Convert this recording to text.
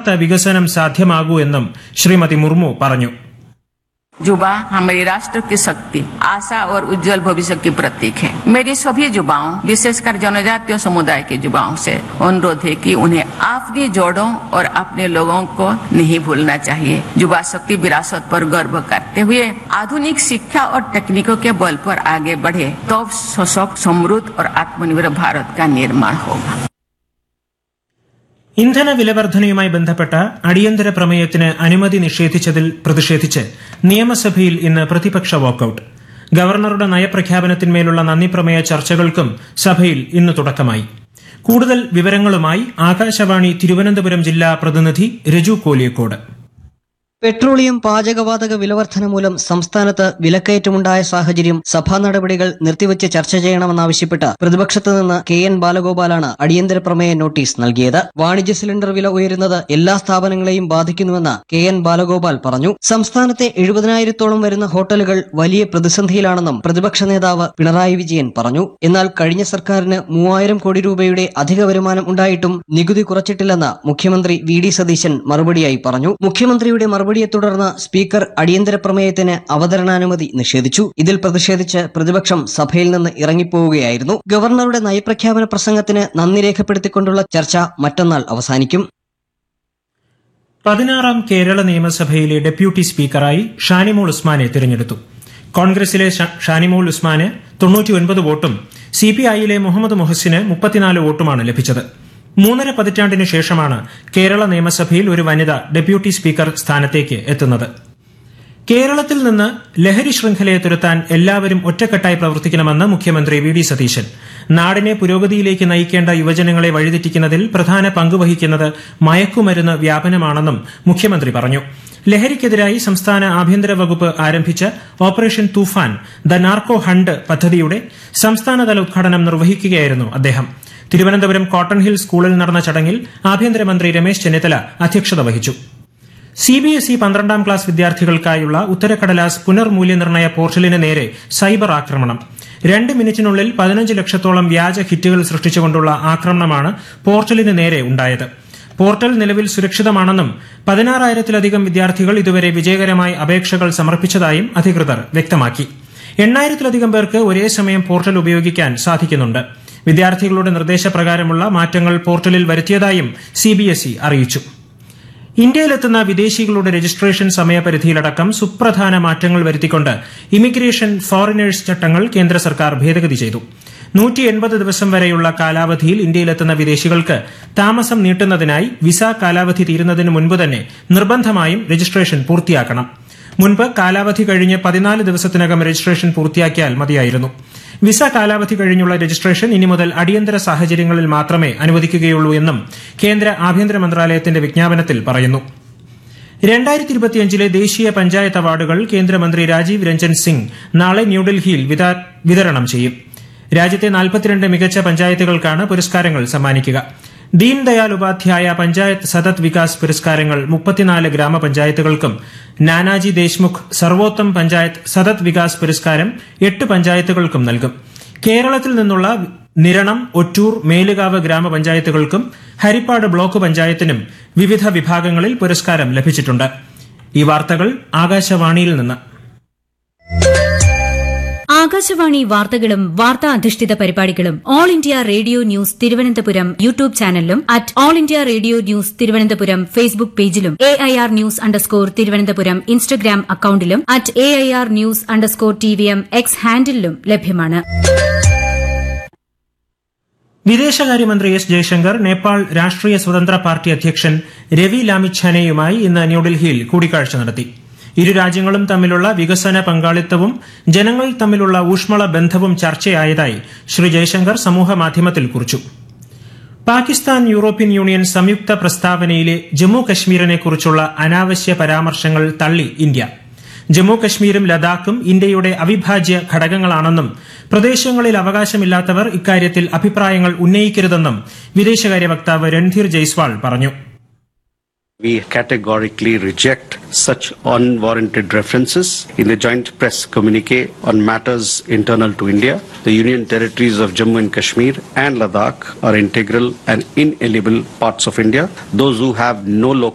യഥാർത്ഥ വികസനം സാധ്യമാകൂ എന്നും ശ്രീമതി മുർമു പറഞ്ഞു युवा हमारे राष्ट्र की शक्ति आशा और उज्जवल भविष्य की प्रतीक है मेरी सभी युवाओं विशेषकर जनजातीय समुदाय के युवाओं से अनुरोध है कि उन्हें अपनी जोड़ों और अपने लोगों को नहीं भूलना चाहिए युवा शक्ति विरासत पर गर्व करते हुए आधुनिक शिक्षा और तकनीकों के बल पर आगे बढ़े तो सशक्त समृद्ध और आत्मनिर्भर भारत का निर्माण होगा ഇന്ധന വിലവർധനയുമായി ബന്ധപ്പെട്ട അടിയന്തര പ്രമേയത്തിന് അനുമതി നിഷേധിച്ചതിൽ പ്രതിഷേധിച്ച് നിയമസഭയിൽ ഇന്ന് പ്രതിപക്ഷ വാക്കൌട്ട് ഗവർണറുടെ നയപ്രഖ്യാപനത്തിന്മേലുള്ള നന്ദി പ്രമേയ ചർച്ചകൾക്കും സഭയിൽ ഇന്ന് തുടക്കമായി കൂടുതൽ വിവരങ്ങളുമായി ആകാശവാണി തിരുവനന്തപുരം ജില്ലാ പ്രതിനിധി രജു കോലിയക്കോട് പെട്രോളിയം പാചകവാതക വിലവർധന മൂലം സംസ്ഥാനത്ത് വിലക്കയറ്റമുണ്ടായ സാഹചര്യം സഭാ നടപടികൾ നിർത്തിവച്ച് ചർച്ച ചെയ്യണമെന്നാവശ്യപ്പെട്ട് പ്രതിപക്ഷത്ത് നിന്ന് കെ എൻ ബാലഗോപാലാണ് അടിയന്തര പ്രമേയ നോട്ടീസ് നൽകിയത് വാണിജ്യ സിലിണ്ടർ വില ഉയരുന്നത് എല്ലാ സ്ഥാപനങ്ങളെയും ബാധിക്കുന്നുവെന്ന് കെ എൻ ബാലഗോപാൽ പറഞ്ഞു സംസ്ഥാനത്തെ എഴുപതിനായിരത്തോളം വരുന്ന ഹോട്ടലുകൾ വലിയ പ്രതിസന്ധിയിലാണെന്നും പ്രതിപക്ഷ നേതാവ് പിണറായി വിജയൻ പറഞ്ഞു എന്നാൽ കഴിഞ്ഞ സർക്കാരിന് മൂവായിരം കോടി രൂപയുടെ അധിക വരുമാനം ഉണ്ടായിട്ടും നികുതി കുറച്ചിട്ടില്ലെന്ന് മുഖ്യമന്ത്രി വി ഡി സതീശൻ മറുപടിയായി പറഞ്ഞു മുഖ്യമന്ത്രിയുടെ മറുപടിയെ തുടർന്ന് സ്പീക്കർ അടിയന്തര പ്രമേയത്തിന് അവതരണാനുമതി നിഷേധിച്ചു ഇതിൽ പ്രതിഷേധിച്ച് പ്രതിപക്ഷം സഭയിൽ നിന്ന് ഇറങ്ങിപ്പോവുകയായിരുന്നു ഗവർണറുടെ നയപ്രഖ്യാപന പ്രസംഗത്തിന് നന്ദി രേഖപ്പെടുത്തിക്കൊണ്ടുള്ള ചർച്ച മറ്റന്നാൾ അവസാനിക്കും പതിനാറാം കേരള നിയമസഭയിലെ ഡെപ്യൂട്ടി സ്പീക്കറായി ഷാനിമോൾ ഉസ്മാനെ തിരഞ്ഞെടുത്തു കോൺഗ്രസിലെ ഷ- ഷാനിമോൾ ഉസ്മാന് തൊണ്ണൂറ്റിയൊൻപത് വോട്ടും സി പി ഐയിലെ മുഹമ്മദ് മുഹസിന് മുപ്പത്തിനാല് വോട്ടുമാണ് ലഭിച്ചത് മൂന്നര പതിറ്റാണ്ടിന് ശേഷമാണ് കേരള നിയമസഭയിൽ ഒരു വനിത ഡെപ്യൂട്ടി സ്പീക്കർ സ്ഥാനത്തേക്ക് എത്തുന്നത് കേരളത്തിൽ നിന്ന് ലഹരി ശൃംഖലയെ തുരത്താൻ എല്ലാവരും ഒറ്റക്കെട്ടായി പ്രവർത്തിക്കണമെന്ന് മുഖ്യമന്ത്രി വി ഡി സതീശൻ നാടിനെ പുരോഗതിയിലേക്ക് നയിക്കേണ്ട യുവജനങ്ങളെ വഴിതെറ്റിക്കുന്നതിൽ പ്രധാന പങ്കുവഹിക്കുന്നത് മയക്കുമരുന്ന് വ്യാപനമാണെന്നും മുഖ്യമന്ത്രി പറഞ്ഞു ലഹരിക്കെതിരായി സംസ്ഥാന ആഭ്യന്തര വകുപ്പ് ആരംഭിച്ച operation Toofan the narco hunt പദ്ധതിയുടെ സംസ്ഥാനതല ഉദ്ഘാടനം നിർവഹിക്കുകയായിരുന്നു അദ്ദേഹം തിരുവനന്തപുരം കോട്ടൺ ഹിൽ സ്കൂളിൽ നടന്ന ചടങ്ങിൽ ആഭ്യന്തരമന്ത്രി രമേശ് ചെന്നിത്തല അധ്യക്ഷത വഹിച്ചു സി ബി എസ് ഇ പന്ത്രണ്ടാം ക്ലാസ് വിദ്യാർത്ഥികൾക്കായുള്ള ഉത്തരക്കടലാസ് പുനർമൂല്യനിർണയ പോർട്ടലിന് നേരെ സൈബർ ആക്രമണം രണ്ട് മിനിറ്റിനുള്ളിൽ പതിനഞ്ച് ലക്ഷത്തോളം വ്യാജ ഹിറ്റുകൾ സൃഷ്ടിച്ചുകൊണ്ടുള്ള ആക്രമണമാണ് പോർട്ടലിന് നേരെ ഉണ്ടായത് പോർട്ടൽ നിലവിൽ സുരക്ഷിതമാണെന്നും പതിനാറായിരത്തിലധികം വിദ്യാർത്ഥികൾ ഇതുവരെ വിജയകരമായി അപേക്ഷകൾ സമർപ്പിച്ചതായും അധികൃതർ വ്യക്തമാക്കി എണ്ണായിരത്തിലധികം പേർക്ക് ഒരേ സമയം പോർട്ടൽ ഉപയോഗിക്കാൻ സാധിക്കുന്നുണ്ട് വിദ്യാർത്ഥികളുടെ നിർദ്ദേശപ്രകാരമുള്ള മാറ്റങ്ങൾ പോർട്ടലിൽ വരുത്തിയതായും സിബിഎസ്ഇ അറിയിച്ചു ഇന്ത്യയിലെത്തുന്ന വിദേശികളുടെ രജിസ്ട്രേഷൻ സമയപരിധിയിലടക്കം സുപ്രധാന മാറ്റങ്ങൾ വരുത്തിക്കൊണ്ട് ഇമിഗ്രേഷൻ ഫോറിനേഴ്സ് ചട്ടങ്ങൾ കേന്ദ്ര സർക്കാർ ഭേദഗതി ചെയ്തു നൂറ്റി എൺപത് ദിവസം വരെയുള്ള കാലാവധിയിൽ ഇന്ത്യയിലെത്തുന്ന വിദേശികൾക്ക് താമസം നീട്ടുന്നതിനായി വിസ കാലാവധി തീരുന്നതിന് മുൻപ് തന്നെ നിർബന്ധമായും രജിസ്ട്രേഷൻ പൂർത്തിയാക്കണം മുൻപ് കാലാവധി കഴിഞ്ഞ് പതിനാല് ദിവസത്തിനകം രജിസ്ട്രേഷൻ പൂർത്തിയാക്കിയാൽ മതിയായിരുന്നു വിസ കാലാവധി കഴിഞ്ഞുള്ള രജിസ്ട്രേഷൻ ഇനി മുതൽ അടിയന്തര സാഹചര്യങ്ങളിൽ മാത്രമേ അനുവദിക്കുകയുള്ളൂ എന്നും കേന്ദ്ര ആഭ്യന്തര മന്ത്രാലയത്തിന്റെ വിജ്ഞാപനത്തിൽ പറയുന്നു രണ്ടായിരത്തി ഇരുപത്തിയഞ്ചിലെ ദേശീയ പഞ്ചായത്ത് അവാർഡുകൾ കേന്ദ്രമന്ത്രി രാജീവ് രഞ്ജൻ സിംഗ് നാളെ ന്യൂഡൽഹിയിൽ വിതാ- വിതരണം ചെയ്യും രാജ്യത്തെ നാൽപ്പത്തിരണ്ട് മികച്ച പഞ്ചായത്തുകൾക്കാണ് പുരസ്കാരങ്ങൾ സമ്മാനിക്കുക ദീൻദയാൽ ഉപാധ്യായ പഞ്ചായത്ത് സതത് വികാസ് പുരസ്കാരങ്ങൾ മുപ്പത്തിനാല് ഗ്രാമപഞ്ചായത്തുകൾക്കും നാനാജി ദേശ്മുഖ് സർവോത്തം പഞ്ചായത്ത് സതത് വികാസ് പുരസ്കാരം എട്ട് പഞ്ചായത്തുകൾക്കും നൽകും കേരളത്തിൽ നിന്നുള്ള നിരണം ഒറ്റൂർ മേലുകാവ് ഗ്രാമപഞ്ചായത്തുകൾക്കും ഹരിപ്പാട് ബ്ലോക്ക് പഞ്ചായത്തിനും വിവിധ വിഭാഗങ്ങളിൽ പുരസ്കാരം ലഭിച്ചിട്ടുണ്ട് ഈ വാർത്തകൾ ആകാശവാണിയിൽ നിന്ന് ആകാശവാണി വാർത്തകളും വാർത്താ അധിഷ്ഠിത പരിപാടികളും all India radio news Thiruvananthapuram YouTube ചാനലിലും at all India radio news Thiruvananthapuram Facebook പേജിലും A I R news underscore Thiruvananthapuram Instagram അക്കൌണ്ടിലും at A I R news underscore T V M X ഹാൻഡിലും ലഭ്യമാണ് വിദേശകാര്യമന്ത്രി എസ് ജയശങ്കർ നേപ്പാൾ രാഷ്ട്രീയ സ്വതന്ത്ര പാർട്ടി അധ്യക്ഷൻ രവി ലാമിഛാനെയുമായി ഇന്ന് ന്യൂഡൽഹിയിൽ കൂടിക്കാഴ്ച നടത്തി ഇരു രാജ്യങ്ങളും തമ്മിലുള്ള വികസന പങ്കാളിത്തവും ജനങ്ങൾ തമ്മിലുള്ള ഊഷ്മള ബന്ധവും ചർച്ചയായതായി ശ്രീ ജയശങ്കർ സമൂഹമാധ്യമത്തിൽ കുറിച്ചു പാകിസ്ഥാൻ യൂറോപ്യൻ യൂണിയൻ സംയുക്ത പ്രസ്താവനയിലെ ജമ്മു കശ്മീരിനെക്കുറിച്ചുള്ള അനാവശ്യ പരാമർശങ്ങൾ തള്ളി ഇന്ത്യ ജമ്മു കശ്മീരും ലഡാക്കും ഇന്ത്യയുടെ അവിഭാജ്യ ഘടകങ്ങളാണെന്നും പ്രദേശങ്ങളിൽ അവകാശമില്ലാത്തവർ ഇക്കാര്യത്തിൽ അഭിപ്രായങ്ങൾ ഉന്നയിക്കരുതെന്നും വിദേശകാര്യ വക്താവ് രൺധീർ ജയ്സ്വാൾ പറഞ്ഞു We categorically reject such unwarranted references in the joint press communique on matters internal to India. The Union territories of Jammu and Kashmir and Ladakh are integral and inalienable parts of India. Those who have no local